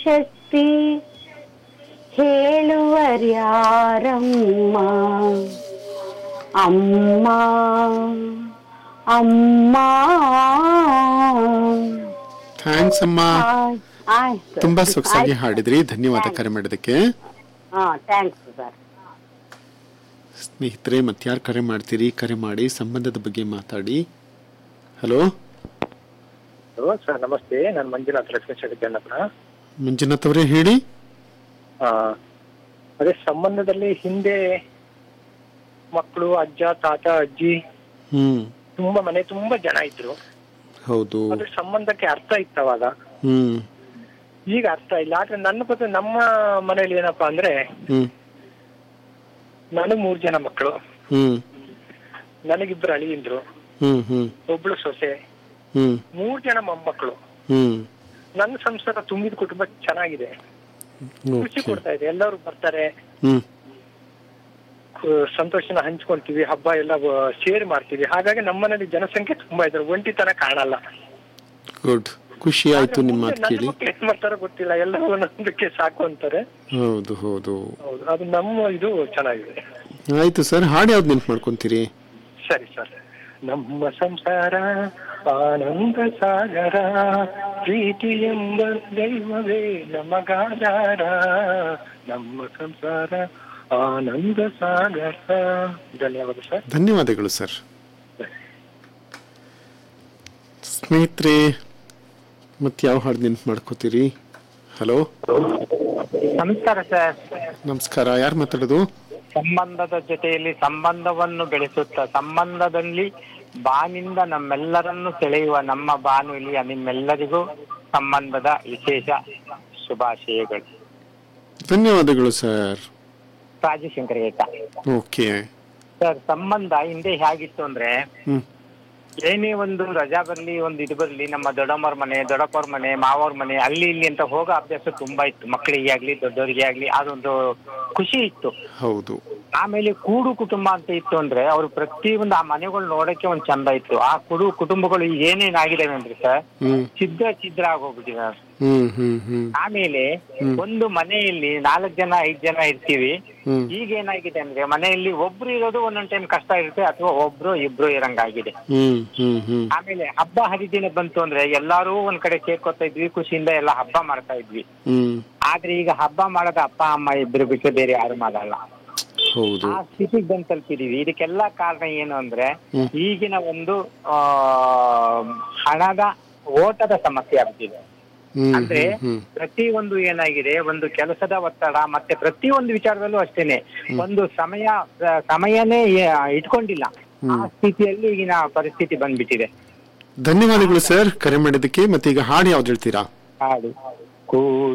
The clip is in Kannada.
ಶಕ್ತಿ ಹೇಳುವರ್ಯಾರಮ್ಮ ಅಮ್ಮ ಅಮ್ಮ ಥ್ಯಾಂಕ್ಸ್ ಅಮ್ಮ ಆಯ್- ಆಯ್ತು ತುಂಬಾ ಸೊಗಸಾಗಿ ಹಾಡಿದ್ರಿ ಧನ್ಯವಾದ ಕರೆ ಮಾಡಿದಕ್ಕೆ ಹಾ ಥ್ಯಾಂಕ್ಸ್ ಸರ್ ಸ್ನೇಹಿತರೆ ಮತ್ಯಾರು ಕರೆ ಮಾಡ್ತೀರಿ ಕರೆ ಮಾಡಿ ಸಂಬಂಧದ ಬಗ್ಗೆ ಮಾತಾಡಿ ಹಲೋ ಹಲೋ ಸರ್ ನಮಸ್ತೆ ನಾನು ಮಂಜುನಾಥ್ ಲಕ್ಷ್ಮೀ ಶೆಟ್ಟಿ ಮಂಜುನಾಥ್ ಅವರೇ ಹೇಳಿ ಅದೇ ಸಂಬಂಧದಲ್ಲಿ ಹಿಂದೆ ಮಕ್ಕಳು ಅಜ್ಜ ತಾತ ಅಜ್ಜಿ ಹ್ಮ್ ತುಂಬಾ ಮನೆ ತುಂಬಾ ಜನ ಇದ್ರು ಹೌದು ಅದ್ರ ಸಂಬಂಧಕ್ಕೆ ಅರ್ಥ ಇತ್ತು ಅವಾಗ ಹ್ಮ್ ಈಗ ಅರ್ಥ ಇಲ್ಲ ಆದ್ರೆ ನನ್ನ ಬಗ್ಗೆ ನಮ್ಮ ಮನೇಲಿ ಏನಪ್ಪಾ ಅಂದ್ರೆ ಹ್ಮ್ ನನಗ್ ಮೂರ್ ಜನ ಮಕ್ಕಳು ಹ್ಮ್ ನನಗಿಬ್ರು ಅಳಿಯಿಂದ್ರು ಹ್ಮ್ ಹ್ಮ್ ಒಬ್ಳು ಸೊಸೆ ಹ್ಮ್ ಮೂರ್ ಜನ ಮೊಮ್ಮಕ್ಕಳು ಹ್ಮ್ ನನ್ನ ಸಂಸಾರ ತುಂಬಿದ ಕುಟುಂಬ ಚೆನ್ನಾಗಿದೆ ಖುಷಿ ಓಕೆ ಕೊಡ್ತಾ ಇದೆ ಎಲ್ಲರೂ ಬರ್ತಾರೆ ಹ್ಮ್ ಕು- ಸಂತೋಷನ ಹಂಚ್ಕೊಂತೀವಿ ಹಬ್ಬ ಎಲ್ಲ ಶೇರ್ ಮಾಡ್ತೀವಿ ಹಾಗಾಗಿ ನಮ್ಮನೇಲಿ ಜನಸಂಖ್ಯೆ ತುಂಬಾ ಇದ್ದಾರೆ ಒಂಟಿತನ ಕಾಣಲ್ಲ ಗುಡ್ ಖುಷಿ ಆಯ್ತು ಆದ್ರೆ ನಿಮ್ಮ ಮುಂದೆ ಮಾತು ನನ್ನ ಕೇಳಿ ಮಕ್ಳು ಏನ್ ಮಾಡ್ತಾರೋ ಗೊತ್ತಿಲ್ಲ ಎಲ್ಲ ಒಂದೊಂದಕ್ಕೆ ಸಾಕು ಅಂತಾರೆ ಹೌದು ಹೌದು ಹೌದು ಅದು ನಮ್ಮ ಇದು ಚೆನ್ನಾಗಿದೆ ಆಯ್ತು ಸರ್ ಹಾಡು ಯಾವ್ದು ನೆನ್ಪು ಮಾಡ್ಕೊಂತೀರಿ ಸರಿ ಸರ್ ನಮ್ಮ ಸಂಸಾರ ಆನಂದ ಸಾಗರ ಪ್ರೀತಿ ಎಂಬ ದೈವವೇ ನಮಗಾಧಾರ ನಮ್ಮ ಸಂಸಾರ ಆನಂದ ಸಾಗರ ಧನ್ಯವಾದ ಸರ್ ಧನ್ಯವಾದಗಳು ಸರ್ ಸ್ನೇಹಿತರೆ ಮತ್ತೆ ಯಾವ ಹಾಡು ನೆನ್ಪು ಮಾಡ್ಕೋತೀರಿ ಹಲೋ ನಮಸ್ಕಾರ ಸರ್ ನಮಸ್ಕಾರ ಯಾರು ಮಾತಾಡೋದು ಸಂಬಂಧದ ಜೊತೆಯಲ್ಲಿ ಸಂಬಂಧವನ್ನು ಬೆಳೆಸುತ್ತಾ ಸಂಬಂಧದಲ್ಲಿ ಬಾನಿಂದ ನಮ್ಮೆಲ್ಲರನ್ನು ಸೆಳೆಯುವ ನಮ್ಮ ಬಾನುಲಿಯ ನಿಮ್ಮೆಲ್ಲರಿಗೂ ಸಂಬಂಧದ ವಿಶೇಷ ಶುಭಾಶಯಗಳು ಧನ್ಯವಾದಗಳು ಸರ್ ರಾಜಶಂಕರ್ ಏಟ ಓಕೆ ಸರ್ ಸಂಬಂಧ ಹಿಂದೆ ಹೇಗಿತ್ತು ಅಂದ್ರೆ ಹ್ಮ್ ಏನೇ ಒಂದು ರಜಾ ಬರ್ಲಿ ಒಂದು ಇದು ಬರ್ಲಿ ನಮ್ಮ ದೊಡ್ಡಮ್ಮವ್ರ ಮನೆ ದೊಡ್ಡಪ್ಪವ್ರ ಮನೆ ಮಾವವ್ರ ಮನೆ ಅಲ್ಲಿ ಇಲ್ಲಿ ಅಂತ ಹೋಗೋ ಅಭ್ಯಾಸ ತುಂಬಾ ಇತ್ತು ಮಕ್ಕಳಿಗೆ ಆಗ್ಲಿ ದೊಡ್ಡವರಿಗೆ ಆಗ್ಲಿ ಅದೊಂದು ಖುಷಿ ಇತ್ತು ಹೌದು ಆಮೇಲೆ ಕೂಡು ಕುಟುಂಬ ಅಂತ ಇತ್ತು ಅಂದ್ರೆ ಅವ್ರು ಪ್ರತಿಯೊಂದು ಆ ಮನೆಗಳು ನೋಡಕ್ಕೆ ಒಂದ್ ಚಂದ ಇತ್ತು ಆ ಕುಡು ಕುಟುಂಬಗಳು ಏನೇನಾಗಿದಾವೆ ಅಂದ್ರೆ ಸರ್ ಹ್ಮ್ ಛಿದ್ರ ಛಿದ್ರ ಆಗೋಗ್ಬಿಟ್ಟಿದೆ ಹ್ಮ್ ಹ್ಮ್ ಹ್ಮ್ ಆಮೇಲೆ ಒಂದು ಮನೆಯಲ್ಲಿ ನಾಲ್ಕು ಜನ ಐದ್ ಜನ ಇರ್ತೀವಿ ಹ್ಮ್ ಈಗ ಏನಾಗಿದೆ ಅಂದ್ರೆ ಮನೆಯಲ್ಲಿ ಒಬ್ರು ಇರೋದು ಒಂದೊಂದ್ ಟೈಮ್ ಕಷ್ಟ ಇರುತ್ತೆ ಅಥವಾ ಒಬ್ರು ಇಬ್ರು ಇರಂಗಾಗಿದೆ ಹ್ಮ್ ಹ್ಮ್ ಹ್ಮ್ ಆಮೇಲೆ ಹಬ್ಬ ಹರಿದಿನ ಬಂತು ಅಂದ್ರೆ ಎಲ್ಲಾರು ಒಂದ್ ಕಡೆ ಸೇರ್ಕೊತಾ ಇದ್ವಿ ಖುಷಿಯಿಂದ ಎಲ್ಲ ಹಬ್ಬ ಮಾಡ್ತಾ ಇದ್ವಿ ಹ್ಮ್ ಆದ್ರೆ ಈಗ ಹಬ್ಬ ಮಾಡೋದ ಅಪ್ಪ ಅಮ್ಮ ಇಬ್ರು ಬಿಟ್ಟು ಬೇರೆ ಯಾರು ಮಾಡಲ್ಲ ಹೌದು ಆ ಸ್ಥಿತಿಗೆ ಬಂದು ತಲುಪಿದೀವಿ ಇದಕ್ಕೆಲ್ಲ ಕಾರಣ ಏನು ಅಂದ್ರೆ ಹ್ಮ್. ಈಗಿನ ಒಂದು ಆ ಹಣದ ಓಟದ ಸಮಸ್ಯೆ ಆಗ್ತಿದೆ ಹ್ಮ್ ಅಂದ್ರೆ ಹ್ಮ್ ಪ್ರತಿ ಒಂದು ಏನಾಗಿದೆ ಒಂದು ಕೆಲಸದ ಒತ್ತಡ ಮತ್ತೆ ಪ್ರತಿ ಒಂದು ವಿಚಾರದಲ್ಲೂ ಅಷ್ಟೇನೆ ಒಂದು ಸಮಯ ಆ, ಸಮಯನೇ ಏ- ಇಟ್ಕೊಂಡಿಲ್ಲ ಆ ಸ್ಥಿತಿಯಲ್ಲಿ ಈಗಿನ ಪರಿಸ್ಥಿತಿ ಬಂದ್ಬಿಟ್ಟಿದೆ ಧನ್ಯವಾದಗಳು ಸರ್ ಕರೆ ಮಾಡಿದ್ದಕ್ಕೆ ಮತ್ತೆ ಈಗ ಹಾಡು ಯಾವ್ದು ಹೇಳ್ತೀರಾ ಹಾಡು ಕೂ